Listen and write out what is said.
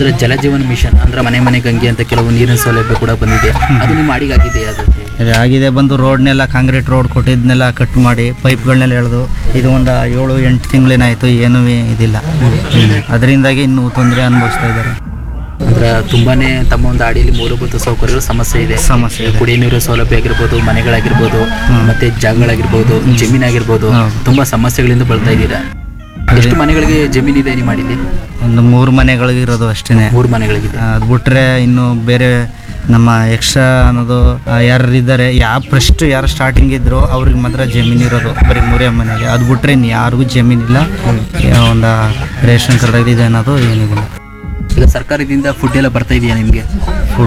ಅಂದ್ರೆ ಜಲಜೀವನ್ ಮಿಷನ್ ಅಂದ್ರೆ ಮನೆ ಮನೆ ಗಂಗೆ ಅಂತ ಕೆಲವು ನೀರಿನ ಸೌಲಭ್ಯ ಕೂಡ ಬಂದಿದೆ ಅದು ನಿಮ್ಮ ಅಡಿಗಾಗಿದೆ ಅದು ಇದು ಆಗಿದೆ ಬಂದು ರೋಡ್ನೆಲ್ಲ ಕಾಂಕ್ರೀಟ್ ರೋಡ್ ಕೊಟ್ಟಿದ್ನೆಲ್ಲ ಕಟ್ ಮಾಡಿ ಪೈಪ್ಗಳನ್ನೆಲ್ಲ ಎಳೆದು ಇದು ಒಂದು ಏಳು ಎಂಟು ತಿಂಗಳೇನಾಯಿತು ಏನೂ ಇದಿಲ್ಲ ಅದರಿಂದಾಗಿ ಇನ್ನೂ ತೊಂದರೆ ಅನುಭವಿಸ್ತಾ ಇದ್ದಾರೆ ಅಂದ್ರೆ ತುಂಬಾನೇ ತಮ್ಮ ಒಂದು ಅಡಿಯಲ್ಲಿ ಮೂಲಭೂತ ಸೌಕರ್ಯಗಳು ಸಮಸ್ಯೆ ಇದೆ ಸಮಸ್ಯೆ ಇದೆ ಕುಡಿಯ ನೀರಿನ ಸೌಲಭ್ಯ ಆಗಿರ್ಬೋದು ಮನೆಗಳಾಗಿರ್ಬೋದು ಮತ್ತೆ ಜಾಗಗಳಾಗಿರ್ಬೋದು ಜಮೀನಾಗಿರ್ಬೋದು ಹೌದು. ತುಂಬಾ ಸಮಸ್ಯೆಗಳಿಂದ ಬಳಲ್ತಾ ಇದ್ದೀರಾ ಎಷ್ಟು ಮನೆಗಳಿಗೆ ಜಮೀನ್ ಇದೆ ನಿಮ್ಮಡಿಲಿ ಒಂದು ಮೂರು ಮನೆಗಳಿಗಿರೋದು ಅಷ್ಟೇ ಮೂರು ಮನೆಗಳಿಗಿದೆ ಅದು ಬಿಟ್ರೆ ಇನ್ನು ಬೇರೆ ನಮ್ಮ ಎಕ್ಸ್ಟ್ರಾ ಅನ್ನೋದು ಯಾರು ಇದ್ದಾರೆ ಯಾವ ಫಸ್ಟ್ ಯಾರು ಸ್ಟಾರ್ಟಿಂಗ್ ಇದ್ರು ಅವ್ರಿಗೆ ಮಾತ್ರ ಜಮೀನು ಇರೋದು ಬರೀ ಮೂರೇ ಮನೆಗೆ ಅದು ಬಿಟ್ರೆ ಇನ್ನು ಯಾರಿಗೂ ಜಮೀನಿಲ್ಲ ಒಂದು ರೇಷನ್ ಕಾರ್ಡ್ ಇದೆ ಅನ್ನೋದು ಏನಿಲ್ಲ ಈಗ ಸರ್ಕಾರದಿಂದ ಫುಡ್ ಎಲ್ಲ ಬರ್ತಾ ಇದೆಯಾ ನಿಮಗೆ